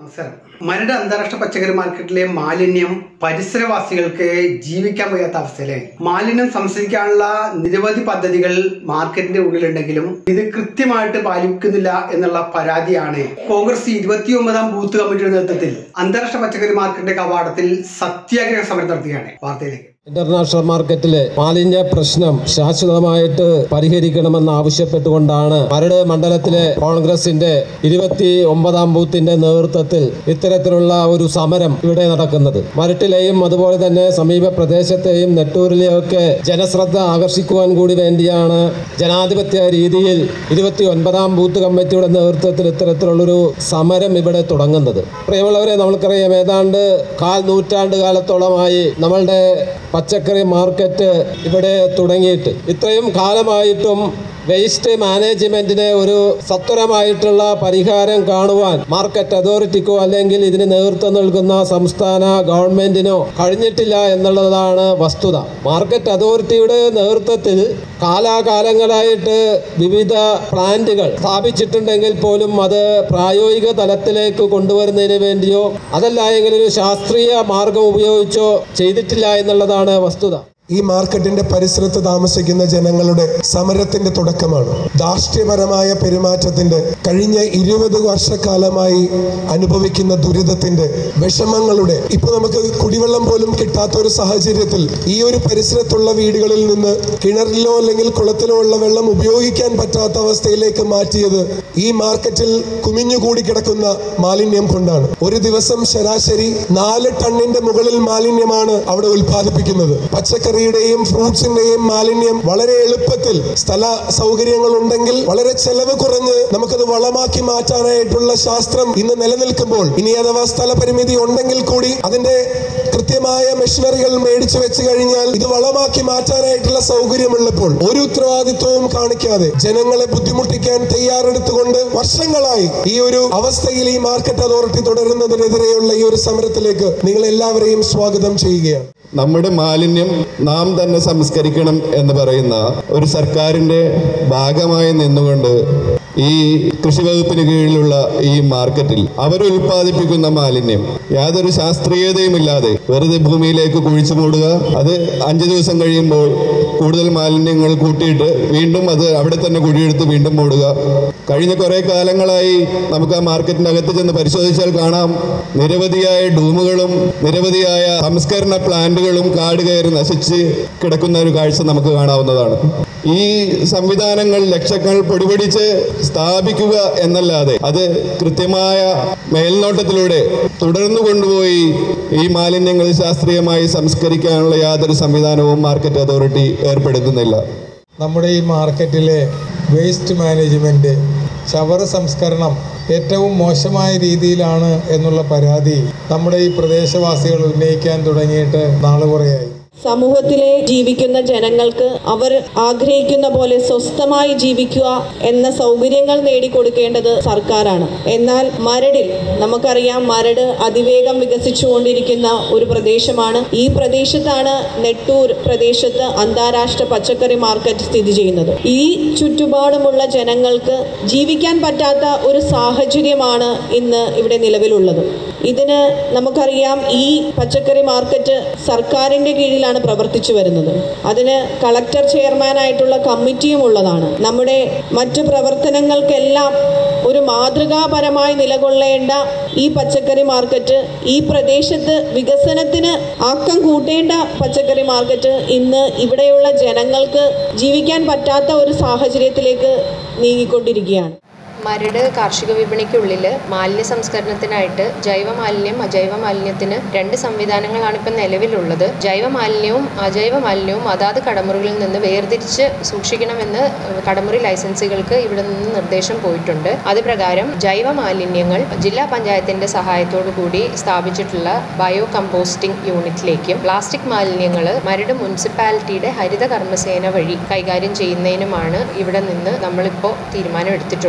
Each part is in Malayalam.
നമസ്കാരം മരട് അന്താരാഷ്ട്ര പച്ചക്കറി മാർക്കറ്റിലെ മാലിന്യം പരിസരവാസികൾക്ക് ജീവിക്കാൻ വയ്യാത്ത അവസ്ഥയിലായി മാലിന്യം സംസ്കരിക്കാനുള്ള നിരവധി പദ്ധതികൾ മാർക്കറ്റിന്റെ ഉള്ളിലുണ്ടെങ്കിലും ഇത് കൃത്യമായിട്ട് പാലിക്കുന്നില്ല എന്നുള്ള പരാതിയാണ് കോൺഗ്രസ് ഇരുപത്തിയൊമ്പതാം ബൂത്ത് കമ്മിറ്റിയുടെ നേതൃത്വത്തിൽ അന്താരാഷ്ട്ര പച്ചക്കറി മാർക്കറ്റിന്റെ കവാടത്തിൽ സത്യാഗ്രഹ സമരം നടത്തുകയാണ് വാർത്തയിലേക്ക് ഇന്റർനാഷണൽ മാർക്കറ്റിലെ മാലിന്യ പ്രശ്നം ശാശ്വതമായിട്ട് പരിഹരിക്കണമെന്ന് ആവശ്യപ്പെട്ടുകൊണ്ടാണ് മരട് മണ്ഡലത്തിലെ കോൺഗ്രസിന്റെ ഇരുപത്തി ഒമ്പതാം ബൂത്തിന്റെ നേതൃത്വത്തിൽ ഇത്തരത്തിലുള്ള ഒരു സമരം ഇവിടെ നടക്കുന്നത് മരട്ടിലെയും അതുപോലെ തന്നെ സമീപ പ്രദേശത്തെയും നെട്ടൂരിലെയൊക്കെ ജനശ്രദ്ധ ആകർഷിക്കുവാൻ കൂടി വേണ്ടിയാണ് ജനാധിപത്യ രീതിയിൽ ഇരുപത്തി ഒൻപതാം ബൂത്ത് കമ്മിറ്റിയുടെ നേതൃത്വത്തിൽ ഇത്തരത്തിലുള്ളൊരു സമരം ഇവിടെ തുടങ്ങുന്നത് പ്രിയമുള്ളവരെ നമ്മൾക്കറിയാം ഏതാണ്ട് കാൽ നൂറ്റാണ്ട് കാലത്തോളമായി നമ്മളുടെ പച്ചക്കറി മാർക്കറ്റ് ഇവിടെ തുടങ്ങിയിട്ട് ഇത്രയും കാലമായിട്ടും വേസ്റ്റ് മാനേജ്മെന്റിന് ഒരു സത്വരമായിട്ടുള്ള പരിഹാരം കാണുവാൻ മാർക്കറ്റ് അതോറിറ്റിക്കോ അല്ലെങ്കിൽ ഇതിന് നേതൃത്വം നൽകുന്ന സംസ്ഥാന ഗവൺമെന്റിനോ കഴിഞ്ഞിട്ടില്ല എന്നുള്ളതാണ് വസ്തുത മാർക്കറ്റ് അതോറിറ്റിയുടെ നേതൃത്വത്തിൽ കാലാകാലങ്ങളായിട്ട് വിവിധ പ്ലാന്റുകൾ സ്ഥാപിച്ചിട്ടുണ്ടെങ്കിൽ പോലും അത് പ്രായോഗിക തലത്തിലേക്ക് കൊണ്ടുവരുന്നതിന് വേണ്ടിയോ അതല്ല എങ്കിൽ ഒരു ശാസ്ത്രീയ മാർഗം ഉപയോഗിച്ചോ ചെയ്തിട്ടില്ല എന്നുള്ളതാണ് വസ്തുത ഈ മാർക്കറ്റിന്റെ പരിസരത്ത് താമസിക്കുന്ന ജനങ്ങളുടെ സമരത്തിന്റെ തുടക്കമാണ് ധാർഷ്ട്യപരമായ പെരുമാറ്റത്തിന്റെ കഴിഞ്ഞ ഇരുപത് വർഷക്കാലമായി അനുഭവിക്കുന്ന ദുരിതത്തിന്റെ വിഷമങ്ങളുടെ ഇപ്പൊ നമുക്ക് കുടിവെള്ളം പോലും കിട്ടാത്ത ഒരു സാഹചര്യത്തിൽ ഈ ഒരു പരിസരത്തുള്ള വീടുകളിൽ നിന്ന് കിണറിലോ അല്ലെങ്കിൽ കുളത്തിലോ ഉള്ള വെള്ളം ഉപയോഗിക്കാൻ പറ്റാത്ത അവസ്ഥയിലേക്ക് മാറ്റിയത് ഈ മാർക്കറ്റിൽ കുമിഞ്ഞുകൂടി കിടക്കുന്ന മാലിന്യം കൊണ്ടാണ് ഒരു ദിവസം ശരാശരി നാല് ടണ്ണിന്റെ മുകളിൽ മാലിന്യമാണ് അവിടെ ഉൽപ്പാദിപ്പിക്കുന്നത് പച്ചക്കറിയുടെയും ഫ്രൂട്ട്സിന്റെയും മാലിന്യം വളരെ എളുപ്പത്തിൽ സ്ഥല സൗകര്യങ്ങൾ ഉണ്ടെങ്കിൽ വളരെ ചെലവ് കുറഞ്ഞ് നമുക്കത് വളമാക്കി മാറ്റാനായിട്ടുള്ള ശാസ്ത്രം ഇന്ന് നിലനിൽക്കുമ്പോൾ ഇനി അഥവാ സ്ഥലപരിമിതി ഉണ്ടെങ്കിൽ കൂടി അതിന്റെ കൃത്യമായ മെഷീനറികൾ മേടിച്ചു വെച്ച് കഴിഞ്ഞാൽ ഇത് വളമാക്കി മാറ്റാനായിട്ടുള്ള സൗകര്യമുള്ളപ്പോൾ ഒരു ഉത്തരവാദിത്വവും കാണിക്കാതെ ജനങ്ങളെ ബുദ്ധിമുട്ടിക്കാൻ തയ്യാറെടുത്തുകൊണ്ട് വർഷങ്ങളായി ഈ ഒരു അവസ്ഥയിൽ ഈ മാർക്കറ്റ് അതോറിറ്റി തുടരുന്നതിനെതിരെയുള്ള ഈ ഒരു സമരത്തിലേക്ക് നിങ്ങൾ എല്ലാവരെയും സ്വാഗതം ചെയ്യുകയാണ് നമ്മുടെ മാലിന്യം നാം തന്നെ സംസ്കരിക്കണം എന്ന് പറയുന്ന ഒരു സർക്കാരിൻ്റെ ഭാഗമായി നിന്നുകൊണ്ട് ഈ കൃഷി വകുപ്പിന് കീഴിലുള്ള ഈ മാർക്കറ്റിൽ അവർ ഉൽപ്പാദിപ്പിക്കുന്ന മാലിന്യം യാതൊരു ശാസ്ത്രീയതയും ഇല്ലാതെ വെറുതെ ഭൂമിയിലേക്ക് കുഴിച്ചു മൂടുക അത് അഞ്ച് ദിവസം കഴിയുമ്പോൾ കൂടുതൽ മാലിന്യങ്ങൾ കൂട്ടിയിട്ട് വീണ്ടും അത് അവിടെ തന്നെ കുഴിയെടുത്ത് വീണ്ടും മൂടുക കഴിഞ്ഞ കുറേ കാലങ്ങളായി നമുക്ക് ആ മാർക്കറ്റിൻ്റെ അകത്ത് ചെന്ന് പരിശോധിച്ചാൽ കാണാം നിരവധിയായ ഡൂമുകളും നിരവധിയായ സംസ്കരണ പ്ലാന്റുകളും കാട് കയറി നശിച്ച് കിടക്കുന്ന ഒരു കാഴ്ച നമുക്ക് കാണാവുന്നതാണ് ഈ സംവിധാനങ്ങൾ ലക്ഷങ്ങൾ പൊടിപൊടിച്ച് സ്ഥാപിക്കുക എന്നല്ലാതെ അത് കൃത്യമായ മേൽനോട്ടത്തിലൂടെ തുടർന്നു കൊണ്ടുപോയി ഈ മാലിന്യങ്ങൾ ശാസ്ത്രീയമായി സംസ്കരിക്കാനുള്ള യാതൊരു സംവിധാനവും മാർക്കറ്റ് അതോറിറ്റി ഏർപ്പെടുത്തുന്നില്ല നമ്മുടെ ഈ മാർക്കറ്റിലെ വേസ്റ്റ് മാനേജ്മെൻറ്റ് ചവറ് സംസ്കരണം ഏറ്റവും മോശമായ രീതിയിലാണ് എന്നുള്ള പരാതി നമ്മുടെ ഈ പ്രദേശവാസികൾ ഉന്നയിക്കാൻ തുടങ്ങിയിട്ട് നാളുകുറയായി സമൂഹത്തിലെ ജീവിക്കുന്ന ജനങ്ങൾക്ക് അവർ ആഗ്രഹിക്കുന്ന പോലെ സ്വസ്ഥമായി ജീവിക്കുക എന്ന സൗകര്യങ്ങൾ നേടിക്കൊടുക്കേണ്ടത് സർക്കാരാണ് എന്നാൽ മരടിൽ നമുക്കറിയാം മരട് അതിവേഗം വികസിച്ചുകൊണ്ടിരിക്കുന്ന ഒരു പ്രദേശമാണ് ഈ പ്രദേശത്താണ് നെട്ടൂർ പ്രദേശത്ത് അന്താരാഷ്ട്ര പച്ചക്കറി മാർക്കറ്റ് സ്ഥിതി ചെയ്യുന്നത് ഈ ചുറ്റുപാടുമുള്ള ജനങ്ങൾക്ക് ജീവിക്കാൻ പറ്റാത്ത ഒരു സാഹചര്യമാണ് ഇന്ന് ഇവിടെ നിലവിലുള്ളത് ഇതിന് നമുക്കറിയാം ഈ പച്ചക്കറി മാർക്കറ്റ് സർക്കാരിൻ്റെ കീഴിലാണ് പ്രവർത്തിച്ചു വരുന്നത് അതിന് കളക്ടർ ചെയർമാനായിട്ടുള്ള കമ്മിറ്റിയും ഉള്ളതാണ് നമ്മുടെ മറ്റു പ്രവർത്തനങ്ങൾക്കെല്ലാം ഒരു മാതൃകാപരമായി നിലകൊള്ളേണ്ട ഈ പച്ചക്കറി മാർക്കറ്റ് ഈ പ്രദേശത്ത് വികസനത്തിന് ആക്കം കൂട്ടേണ്ട പച്ചക്കറി മാർക്കറ്റ് ഇന്ന് ഇവിടെയുള്ള ജനങ്ങൾക്ക് ജീവിക്കാൻ പറ്റാത്ത ഒരു സാഹചര്യത്തിലേക്ക് നീങ്ങിക്കൊണ്ടിരിക്കുകയാണ് മരട് കാർഷിക വിപണിക്കുള്ളിൽ മാലിന്യ സംസ്കരണത്തിനായിട്ട് ജൈവ മാലിന്യം അജൈവ മാലിന്യത്തിന് രണ്ട് സംവിധാനങ്ങളാണ് ഇപ്പം നിലവിലുള്ളത് ജൈവ മാലിന്യവും അജൈവ മാലിന്യവും അതാത് കടമുറികളിൽ നിന്ന് വേർതിരിച്ച് സൂക്ഷിക്കണമെന്ന് കടമുറി ലൈസൻസുകൾക്ക് ഇവിടെ നിന്ന് നിർദ്ദേശം പോയിട്ടുണ്ട് അത് പ്രകാരം ജൈവ മാലിന്യങ്ങൾ ജില്ലാ പഞ്ചായത്തിൻ്റെ സഹായത്തോടു കൂടി സ്ഥാപിച്ചിട്ടുള്ള ബയോ കമ്പോസ്റ്റിംഗ് യൂണിറ്റിലേക്കും പ്ലാസ്റ്റിക് മാലിന്യങ്ങൾ മരട് മുനിസിപ്പാലിറ്റിയുടെ ഹരിത കർമ്മസേന വഴി കൈകാര്യം ചെയ്യുന്നതിനുമാണ് ഇവിടെ നിന്ന് നമ്മളിപ്പോൾ തീരുമാനം എടുത്തിട്ടുള്ളത് അതിൽ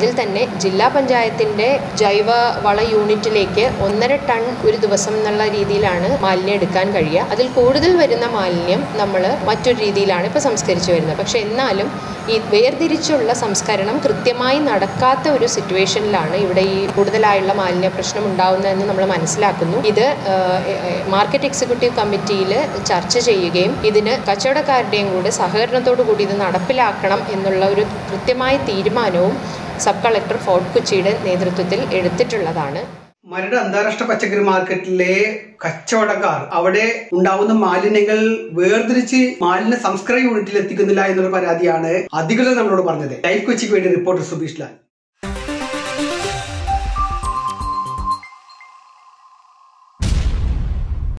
അതിൽ തന്നെ ജില്ലാ പഞ്ചായത്തിൻ്റെ ജൈവ വള യൂണിറ്റിലേക്ക് ഒന്നര ടൺ ഒരു ദിവസം എന്നുള്ള രീതിയിലാണ് മാലിന്യം എടുക്കാൻ കഴിയുക അതിൽ കൂടുതൽ വരുന്ന മാലിന്യം നമ്മൾ മറ്റൊരു രീതിയിലാണ് ഇപ്പോൾ സംസ്കരിച്ചു വരുന്നത് പക്ഷേ എന്നാലും ഈ വേർതിരിച്ചുള്ള സംസ്കരണം കൃത്യമായി നടക്കാത്ത ഒരു സിറ്റുവേഷനിലാണ് ഇവിടെ ഈ കൂടുതലായുള്ള മാലിന്യ പ്രശ്നം ഉണ്ടാകുന്നതെന്ന് നമ്മൾ മനസ്സിലാക്കുന്നു ഇത് മാർക്കറ്റ് എക്സിക്യൂട്ടീവ് കമ്മിറ്റിയിൽ ചർച്ച ചെയ്യുകയും ഇതിന് കച്ചവടക്കാരുടെയും കൂടെ സഹകരണത്തോടു കൂടി ഇത് നടപ്പിലാക്കണം എന്നുള്ള ഒരു കൃത്യമായ തീരുമാനവും സബ് കളക്ടർ ഫോർട്ട് കൊച്ചിയുടെ നേതൃത്വത്തിൽ എടുത്തിട്ടുള്ളതാണ് മരട് അന്താരാഷ്ട്ര പച്ചക്കറി മാർക്കറ്റിലെ കച്ചവടക്കാർ അവിടെ ഉണ്ടാവുന്ന മാലിന്യങ്ങൾ വേർതിരിച്ച് മാലിന്യ സംസ്കരണ യൂണിറ്റിൽ എത്തിക്കുന്നില്ല എന്നുള്ള പരാതിയാണ് അധികൃതർ നമ്മളോട് പറഞ്ഞത് ലൈഫ് കൊച്ചിക്ക് വേണ്ടി റിപ്പോർട്ടർ സുബീഷ് ലാൽ